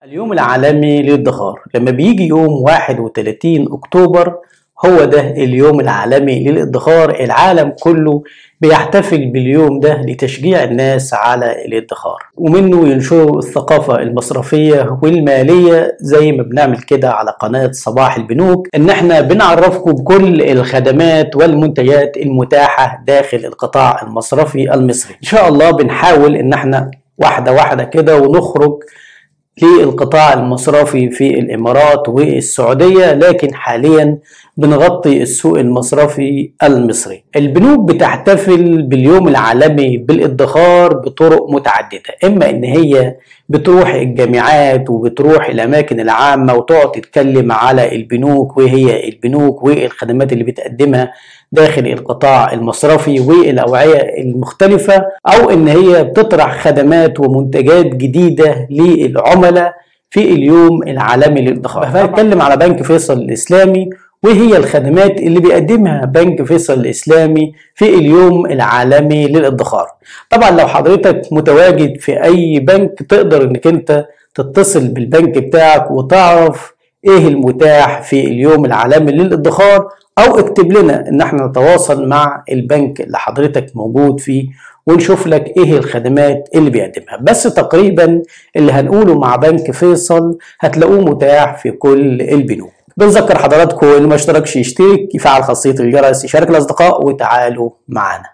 اليوم العالمي للادخار لما بيجي يوم 31 أكتوبر هو ده اليوم العالمي للادخار العالم كله بيحتفل باليوم ده لتشجيع الناس على الادخار ومنه ينشروا الثقافة المصرفية والمالية زي ما بنعمل كده على قناة صباح البنوك ان احنا بنعرفكم بكل الخدمات والمنتجات المتاحة داخل القطاع المصرفي المصري ان شاء الله بنحاول ان احنا واحدة واحدة كده ونخرج للقطاع المصرفي في الامارات والسعوديه لكن حاليا بنغطي السوق المصرفي المصري. البنوك بتحتفل باليوم العالمي بالادخار بطرق متعدده، اما ان هي بتروح الجامعات وبتروح الاماكن العامه وتقعد تتكلم على البنوك وهي البنوك والخدمات اللي بتقدمها داخل القطاع المصرفي والاوعيه المختلفه او ان هي بتطرح خدمات ومنتجات جديده للعملاء في اليوم العالمي للادخار. هنتكلم على بنك فيصل الاسلامي وهي الخدمات اللي بيقدمها بنك فيصل الاسلامي في اليوم العالمي للادخار. طبعا لو حضرتك متواجد في اي بنك تقدر انك انت تتصل بالبنك بتاعك وتعرف ايه المتاح في اليوم العالمي للادخار او اكتب لنا ان احنا نتواصل مع البنك اللي حضرتك موجود فيه ونشوف لك ايه الخدمات اللي بيقدمها بس تقريبا اللي هنقوله مع بنك فيصل هتلاقوه متاح في كل البنوك بنذكر حضراتكم اللي ما اشتركش يشترك يفعل خاصيه الجرس يشارك الاصدقاء وتعالوا معانا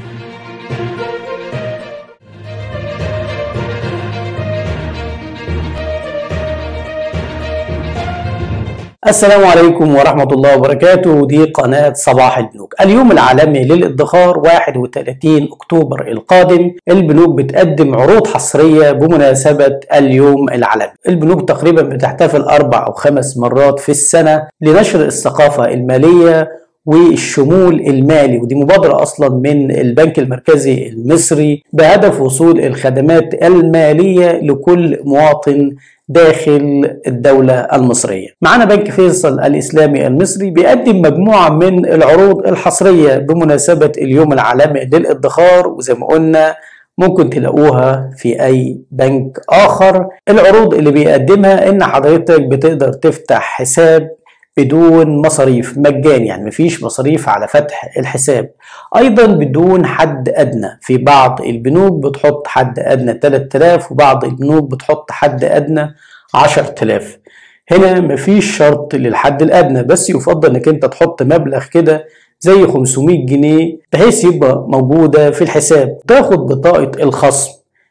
السلام عليكم ورحمة الله وبركاته دي قناة صباح البنوك اليوم العالمي للادخار 31 أكتوبر القادم البنوك بتقدم عروض حصرية بمناسبة اليوم العالمي البنوك تقريبا بتحتفل أربع أو خمس مرات في السنة لنشر الثقافة المالية والشمول المالي ودي مبادرة أصلا من البنك المركزي المصري بهدف وصول الخدمات المالية لكل مواطن داخل الدولة المصرية معنا بنك فيصل الإسلامي المصري بيقدم مجموعة من العروض الحصرية بمناسبة اليوم العالمي للادخار وزي ما قلنا ممكن تلاقوها في أي بنك آخر العروض اللي بيقدمها إن حضرتك بتقدر تفتح حساب بدون مصاريف مجاني يعني مفيش مصاريف على فتح الحساب ايضا بدون حد ادنى في بعض البنوك بتحط حد ادنى 3000 وبعض البنوك بتحط حد ادنى 10000 هنا مفيش شرط للحد الادنى بس يفضل انك انت تحط مبلغ كده زي 500 جنيه بحيث يبقى موجوده في الحساب تاخد بطاقه الخصم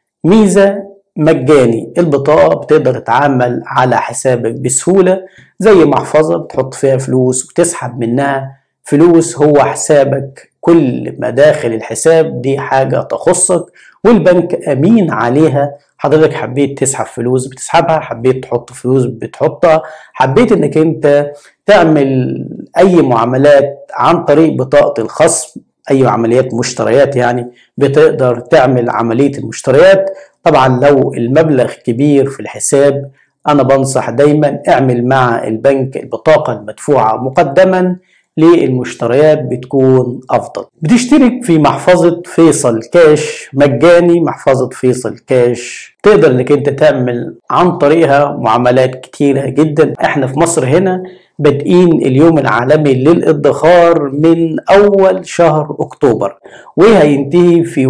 ميزه مجاني البطاقة بتقدر تتعامل على حسابك بسهولة زي محفظة بتحط فيها فلوس وتسحب منها فلوس هو حسابك كل مداخل الحساب دي حاجة تخصك والبنك أمين عليها حضرتك حبيت تسحب فلوس بتسحبها حبيت تحط فلوس بتحطها حبيت انك انت تعمل اي معاملات عن طريق بطاقة الخصم اي عمليات مشتريات يعني بتقدر تعمل عملية المشتريات طبعا لو المبلغ كبير في الحساب انا بنصح دايما اعمل مع البنك البطاقة المدفوعة مقدما للمشتريات بتكون افضل بتشترك في محفظة فيصل كاش مجاني محفظة فيصل كاش تقدر انك انت تعمل عن طريقها معاملات كتيرة جدا احنا في مصر هنا بادئين اليوم العالمي للادخار من اول شهر اكتوبر وهينتهي في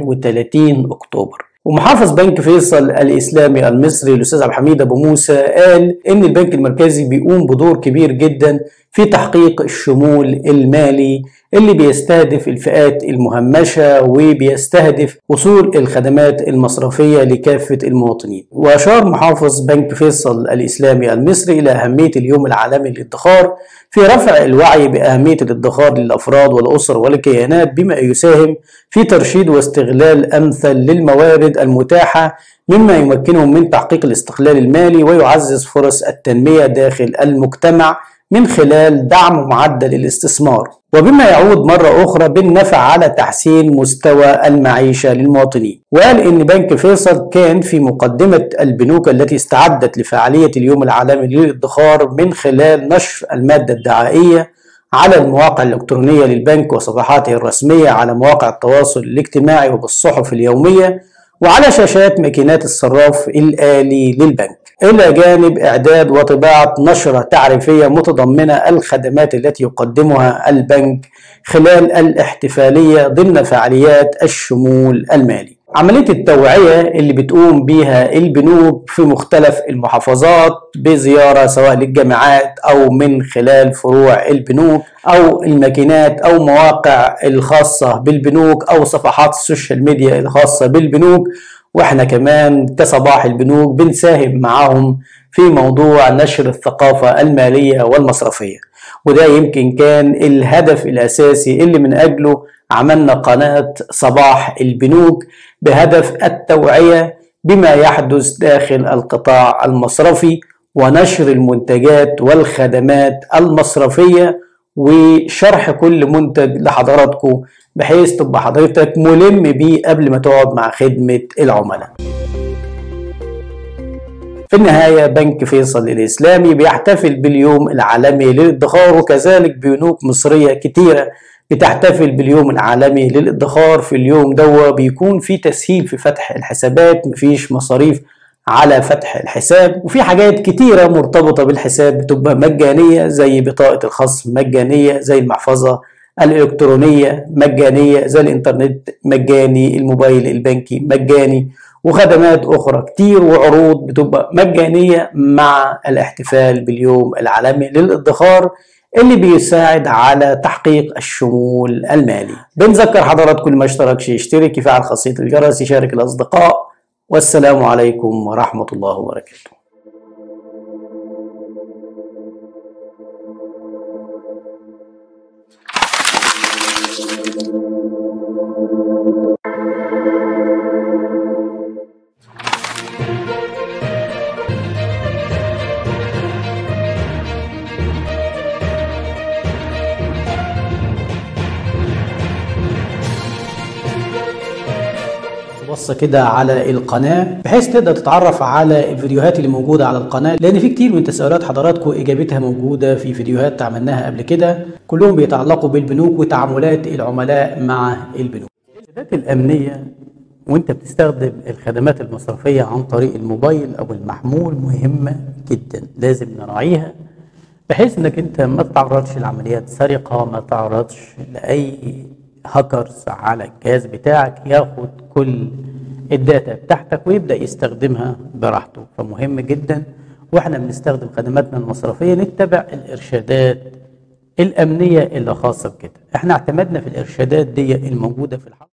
31 اكتوبر ومحافظ بنك فيصل الاسلامي المصري الاستاذ عبد الحميد ابو موسى قال ان البنك المركزي بيقوم بدور كبير جدا في تحقيق الشمول المالي اللي بيستهدف الفئات المهمشه وبيستهدف وصول الخدمات المصرفيه لكافه المواطنين. واشار محافظ بنك فيصل الاسلامي المصري الى اهميه اليوم العالمي للادخار في رفع الوعي باهميه الادخار للافراد والاسر والكيانات بما يساهم في ترشيد واستغلال امثل للموارد المتاحه مما يمكنهم من تحقيق الاستقلال المالي ويعزز فرص التنميه داخل المجتمع من خلال دعم معدل الاستثمار وبما يعود مرة أخرى بالنفع على تحسين مستوى المعيشة للمواطنين وقال إن بنك فيصل كان في مقدمة البنوك التي استعدت لفعالية اليوم العالمي للادخار من خلال نشر المادة الدعائية على المواقع الإلكترونية للبنك وصفحاته الرسمية على مواقع التواصل الاجتماعي وبالصحف اليومية وعلى شاشات ماكينات الصراف الآلي للبنك إلى جانب إعداد وطباعة نشرة تعريفية متضمنة الخدمات التي يقدمها البنك خلال الاحتفالية ضمن فعاليات الشمول المالي عملية التوعية اللي بتقوم بيها البنوك في مختلف المحافظات بزيارة سواء للجامعات أو من خلال فروع البنوك أو الماكينات أو مواقع الخاصة بالبنوك أو صفحات السوشيال ميديا الخاصة بالبنوك واحنا كمان كصباح البنوك بنساهم معاهم في موضوع نشر الثقافة المالية والمصرفية وده يمكن كان الهدف الأساسي اللي من أجله عملنا قناة صباح البنوك بهدف التوعية بما يحدث داخل القطاع المصرفي ونشر المنتجات والخدمات المصرفية وشرح كل منتج لحضراتكم بحيث تبقى حضرتك ملم بيه قبل ما تقعد مع خدمة العملاء في النهاية بنك فيصل الإسلامي بيحتفل باليوم العالمي للادخار وكذلك بنوك مصرية كتيرة بتحتفل باليوم العالمي للادخار في اليوم دوا بيكون في تسهيل في فتح الحسابات مفيش مصاريف على فتح الحساب وفي حاجات كتيرة مرتبطة بالحساب بتبقى مجانية زي بطاقة الخصم مجانية زي المحفظة الإلكترونية مجانية زي الإنترنت مجاني الموبايل البنكي مجاني وخدمات أخرى كتير وعروض بتبقى مجانية مع الاحتفال باليوم العالمي للادخار اللي بيساعد على تحقيق الشمول المالي بنذكر حضراتكم ما اشتركش يشترك يفعل خاصية الجرس يشارك الأصدقاء والسلام عليكم ورحمة الله وبركاته بصة كده على القناة بحيث تقدر تتعرف على الفيديوهات اللي موجودة على القناة لأن في كتير من تساؤلات حضراتكم إجابتها موجودة في فيديوهات عملناها قبل كده كلهم بيتعلقوا بالبنوك وتعاملات العملاء مع البنوك الإرشادات الأمنية وانت بتستخدم الخدمات المصرفية عن طريق الموبايل أو المحمول مهمة جدا لازم نراعيها بحيث انك انت ما تتعرضش لعمليات سرقة ما تتعرضش لأي هاكرز على الجهاز بتاعك ياخد كل الداتا بتاعتك ويبدا يستخدمها براحته فمهم جدا واحنا بنستخدم خدماتنا المصرفيه نتبع الارشادات الامنيه اللي خاصه بكده احنا اعتمدنا في الارشادات دي الموجوده في الحق